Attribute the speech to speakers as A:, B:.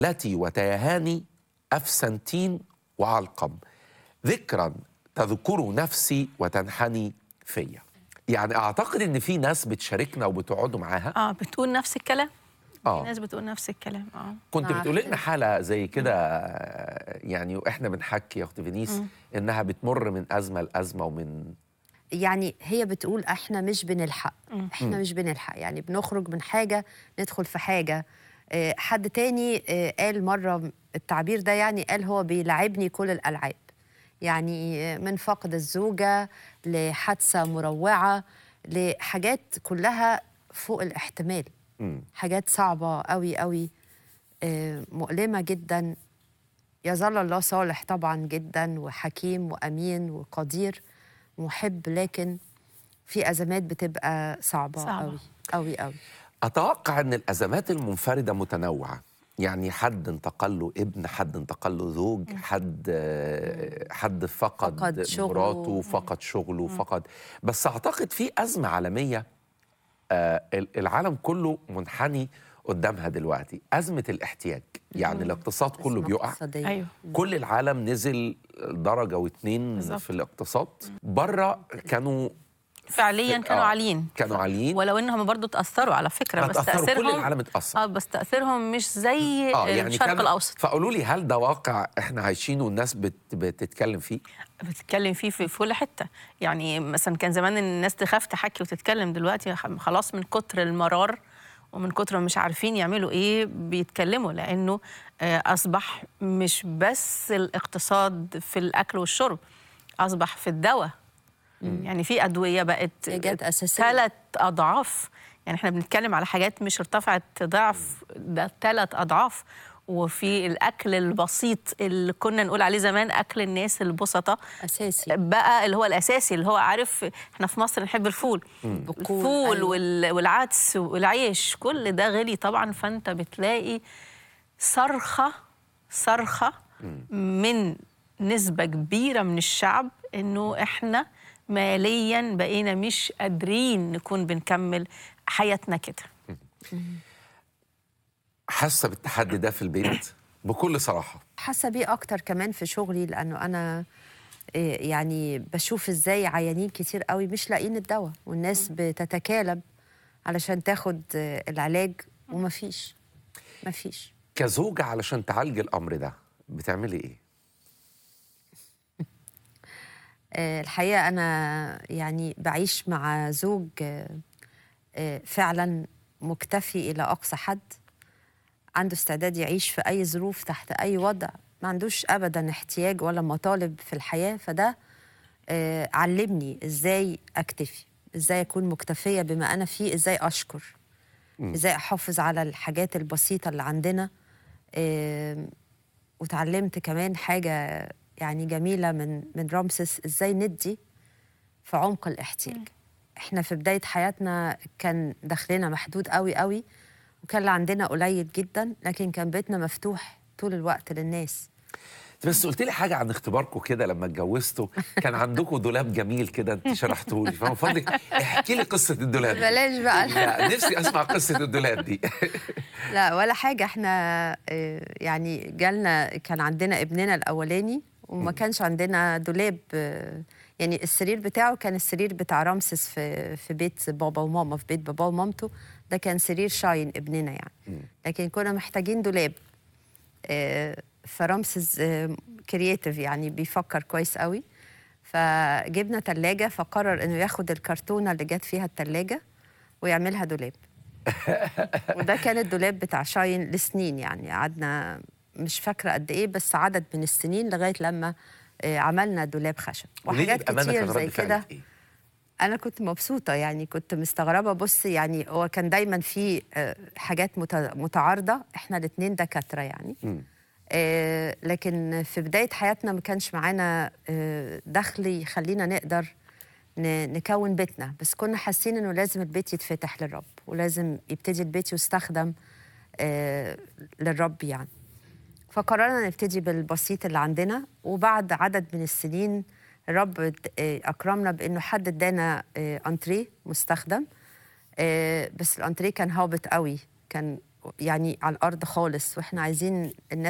A: التي وتيهاني أفسنتين وعلقم ذكرا تذكر نفسي وتنحني فيا يعني أعتقد إن في ناس بتشاركنا وبتقعدوا معاها
B: اه بتقول نفس الكلام في
A: آه
B: ناس بتقول نفس الكلام اه
A: كنت
C: مع
A: بتقولي لنا
C: كده.
A: حالة زي كده آه، يعني وإحنا بنحكي يا أخت فينيس إنها بتمر من أزمة لأزمة ومن
C: يعني هي بتقول احنا مش بنلحق احنا مش بنلحق يعني بنخرج من حاجه ندخل في حاجه آه، حد تاني آه، قال مره التعبير ده يعني قال هو بيلعبني كل الالعاب يعني آه، من فقد الزوجه لحادثه مروعه لحاجات كلها فوق الاحتمال
A: مم.
C: حاجات صعبه قوي قوي آه، مؤلمه جدا يظل الله صالح طبعا جدا وحكيم وامين وقدير محب لكن في ازمات بتبقى صعبه
B: صعبة.
C: قوي قوي قوي
A: أتوقع أن الأزمات المنفردة متنوعة يعني حد انتقل له ابن حد انتقل له زوج حد آه، حد فقد,
C: فقد شغله.
A: مراته فقد شغله فقد بس أعتقد في أزمة عالمية آه، ال- العالم كله منحني قدامها دلوقتي أزمة الاحتياج يعني الاقتصاد كله
C: أزمة
A: بيقع
C: اقتصادية.
B: ايوه
A: كل العالم نزل درجة واتنين
B: بالظبط.
A: في الاقتصاد بره كانوا
B: فعليا كانوا
A: آه،
B: عاليين
A: كانوا عاليين
B: ولو انهم برضو تاثروا على فكره بس
A: اتأثروا، كل
B: تاثيرهم
A: العالم اتأثر
B: اه بس تاثيرهم مش زي
A: اه يعني
B: الشرق
A: كان-
B: الاوسط
A: فقولوا لي هل ده واقع احنا عايشينه والناس بت بتتكلم فيه؟
B: بتتكلم فيه في في كل حته يعني مثلا كان زمان الناس تخاف تحكي وتتكلم دلوقتي خلاص من كتر المرار ومن كتر ما مش عارفين يعملوا ايه بيتكلموا لانه آه، اصبح مش بس الاقتصاد في الاكل والشرب اصبح في الدواء يعني في ادويه بقت
C: حاجات أساسية.
B: ثلاث اضعاف يعني احنا بنتكلم على حاجات مش ارتفعت ضعف ده ثلاث اضعاف وفي الاكل البسيط اللي كنا نقول عليه زمان اكل الناس البسطاء
C: اساسي
B: بقى اللي هو الاساسي اللي هو عارف احنا في مصر نحب الفول
C: بقول،
B: الفول
C: أيوة.
B: وال- والعدس والعيش كل ده غلي طبعا فانت بتلاقي صرخه صرخه من نسبه كبيره من الشعب انه احنا ماليا بقينا مش قادرين نكون بنكمل حياتنا كده
A: حاسه بالتحدي ده في البيت بكل صراحه
C: حاسه بيه اكتر كمان في شغلي لانه انا إيه، يعني بشوف ازاي عيانين كتير قوي مش لاقيين الدواء والناس بتتكالب علشان تاخد آه، العلاج ومفيش مفيش
A: كزوجه علشان تعالجي الامر ده بتعملي ايه؟
C: آه، الحقيقه انا يعني بعيش مع زوج آه، آه، فعلا مكتفي الى اقصى حد عنده استعداد يعيش في اي ظروف تحت اي وضع ما عندوش ابدا احتياج ولا مطالب في الحياه فده آه، علمني ازاي اكتفي ازاي اكون مكتفيه بما انا فيه ازاي اشكر ازاي احافظ على الحاجات البسيطه اللي عندنا آم، وتعلمت كمان حاجه يعني جميله من من رامسس ازاي ندي في عمق الاحتياج احنا في بدايه حياتنا كان دخلنا محدود قوي قوي وكان اللي عندنا قليل جدا لكن كان بيتنا مفتوح طول الوقت للناس
A: بس قلت لي حاجه عن اختباركم كده لما اتجوزتوا كان عندكم دولاب جميل كده انت شرحته لي فمن فضلك احكي لي قصه الدولاب دي.
C: بلاش بقى
A: لا نفسي اسمع قصه الدولاب دي
C: لا ولا حاجة احنا آه، يعني جالنا كان عندنا ابننا الأولاني وما كانش عندنا دولاب آه، يعني السرير بتاعه كان السرير بتاع رامسس في في بيت بابا وماما في بيت بابا ومامته ده كان سرير شاين ابننا يعني لكن كنا محتاجين دولاب آه، فرامسس كرييتيف يعني بيفكر كويس قوي فجبنا تلاجة فقرر انه ياخد الكرتونة اللي جت فيها التلاجة ويعملها دولاب وده كان الدولاب بتاع شاين لسنين يعني قعدنا مش فاكره قد ايه بس عدد من السنين لغايه لما آه، عملنا دولاب خشب
A: وليه
C: وحاجات
A: بأمانة
C: كتير
A: كان
C: زي
A: رد فعلك
C: كده
A: إيه؟
C: انا كنت مبسوطه يعني كنت مستغربه بص يعني هو كان دايما في آه، حاجات مت- متعارضه احنا الاثنين دكاتره يعني
A: مم.
C: آه، لكن في بدايه حياتنا ما كانش معانا آه، دخل يخلينا نقدر ن- نكون بيتنا بس كنا حاسين انه لازم البيت يتفتح للرب ولازم يبتدي البيت يستخدم آه، للرب يعني فقررنا نبتدي بالبسيط اللي عندنا وبعد عدد من السنين الرب اد- آه، اكرمنا بانه حد ادانا آه، انتريه مستخدم آه، بس الانتريه كان هابط قوي كان يعني على الارض خالص واحنا عايزين الناس